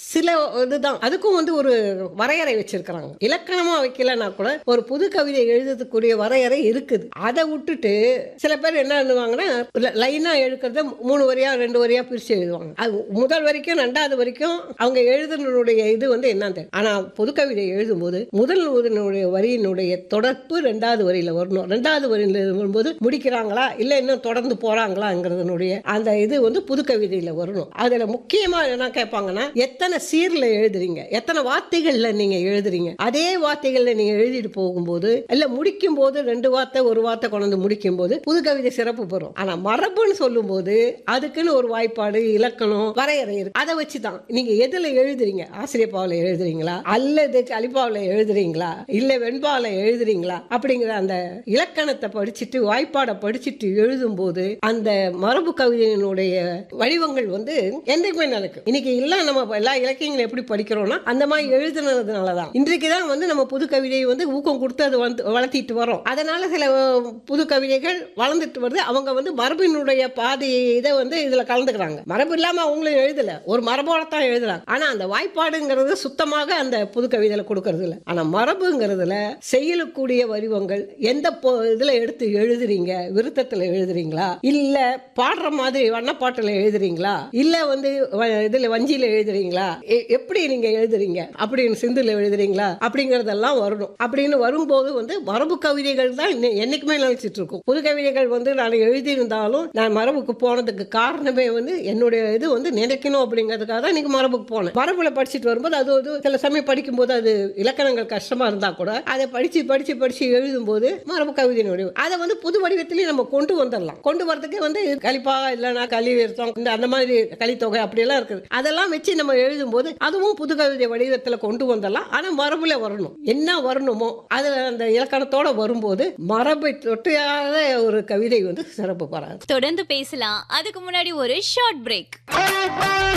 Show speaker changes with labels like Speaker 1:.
Speaker 1: சில இதுதான் அதுக்கும் வந்து ஒரு வரையறை வச்சிருக்கிறாங்க இலக்கணமா வைக்கலன்னா கூட ஒரு புது கவிதை எழுதுறதுக்குரிய வரையறை இருக்குது அதை விட்டுட்டு சில பேர் என்ன பண்ணுவாங்கன்னா லைனா எழுக்கிறத மூணு வரியா ரெண்டு வரியா பிரிச்சு எழுதுவாங்க அது முதல் வரைக்கும் ரெண்டாவது வரைக்கும் அவங்க எழுதுனுடைய இது வந்து என்னன்னு தெரியும். ஆனா புது கவிதை எழுதும்போது முதல் முதனுடைய வரியினுடைய தொடர்பு ரெண்டாவது வரியில வரணும் ரெண்டாவது வரியில வரும்போது முடிக்கிறாங்களா இல்ல இன்னும் தொடர்ந்து போறாங்களாங்கிறதுனுடைய அந்த இது வந்து புது கவிதையில வரணும் அதுல முக்கியமா என்ன கேட்பாங்கன்னா எத்தனை சீர்ல எழுதுறீங்க எத்தனை வார்த்தைகள்ல நீங்க எழுதுறீங்க அதே வார்த்தைகள்ல நீங்க எழுதிட்டு போகும்போது இல்ல முடிக்கும் போது ரெண்டு வார்த்தை ஒரு வார்த்தை கொண்டு வந்து முடிக்கும் போது புது கவிதை சிறப்பு பெறும் ஆனா மரபுன்னு சொல்லும் போது அதுக்குன்னு ஒரு வாய்ப்பாடு இலக்கணம் வரையறை இருக்கு அதை வச்சுதான் நீங்க எதுல எழுதுறீங்க ஆசிரியப்பாவில் எழுதுறீங்களா அல்லது கலிப்பாவில் எழுதுறீங்களா இல்ல வெண்பாவில் எழுதுறீங்களா அப்படிங்கிற அந்த இலக்கணத்தை படிச்சுட்டு வாய்ப்பாடை படிச்சுட்டு எழுதும்போது அந்த மரபு கவிதையினுடைய வடிவங்கள் வந்து என்றைக்குமே நடக்கும் இன்னைக்கு எல்லாம் நம்ம எல்லா இலக்கியங்களும் எப்படி படிக்கிறோம்னா அந்த மாதிரி எழுதுனதுனாலதான் இன்றைக்கு தான் வந்து நம்ம புது கவிதையை வந்து ஊக்கம் கொடுத்து அது வந்து வளர்த்திட்டு வரோம் அதனால சில அஹ், புது கவிதைகள் வளர்ந்துட்டு வருது அவங்க வந்து மரபினுடைய பாதி இதை வந்து இதுல கலந்துக்கிறாங்க மரபு இல்லாம அவங்களும் எழுதல ஒரு மரபோட தான் எழுதுறாங்க ஆனா அந்த வாய்ப்பாடுங்கிறது சுத்தமாக அந்த புது கவிதையில கொடுக்கறது இல்ல ஆனா மரபுங்கிறதுல செய்யக்கூடிய வடிவங்கள் எந்த பொ- இதுல எடுத்து எழுதுறீங்க விருத்தத்துல எழுதுறீங்களா இல்ல பாடுற மாதிரி வண்ணப்பாட்டுல எழுதுறீங்களா இல்ல வந்து வ- இதுல வஞ்சியில எழுதுறீங்களா எ- எப்படி நீங்க எழுதுறீங்க அப்படின்னு சிந்துல எழுதுறீங்களா அப்படிங்கறதெல்லாம் வரணும் அப்படின்னு வரும்போது வந்து மரபு கவிதைகள் தான் இன்னை- என்னைக்குமே நினைச்சிட்டு இருக்கும் புது கவிதைகள் வந்து நான் எழுதியிருந்தாலும் நான் மரபுக்கு போனதுக்கு காரணமே வந்து என்னுடைய இது வந்து நினைக்கணும் அப்படிங்கிறதுக்காக தான் இன்னைக்கு மரபுக்கு போனேன் மரபுல படிச்சுட்டு வரும்போது அது வந்து சில சமயம் படிக்கும்போது அது இலக்கணங்கள் கஷ்டமா இருந்தா கூட அதை படிச்சு படிச்சு படிச்சு எழுதும்போது மரபு கவிதையினுடைய அதை வந்து புது வடிவத்திலேயே நம்ம கொண்டு வந்துடலாம் கொண்டு வரதுக்கு வந்து கலிப்பா இல்லைன்னா களி விருத்தம் இந்த அந்த மாதிரி கலித்தொகை அப்படியெல்லாம் இருக்குது அதெல்லாம் வச்சு நம்ம எழுதும்போது அதுவும் புது கவிதை வடிவத்தில் கொண்டு வந்துடலாம் ஆனா மரபுல வரணும் என்ன வரணுமோ அது அந்த இலக்கணத்தோட வரும்போது மரபை தொட்டாத ஒரு கவிதை வந்து சிறப்பு பெறாது
Speaker 2: தொடர்ந்து பேசலாம் அதுக்கு முன்னாடி ஒரு ஷார்ட் பிரேக்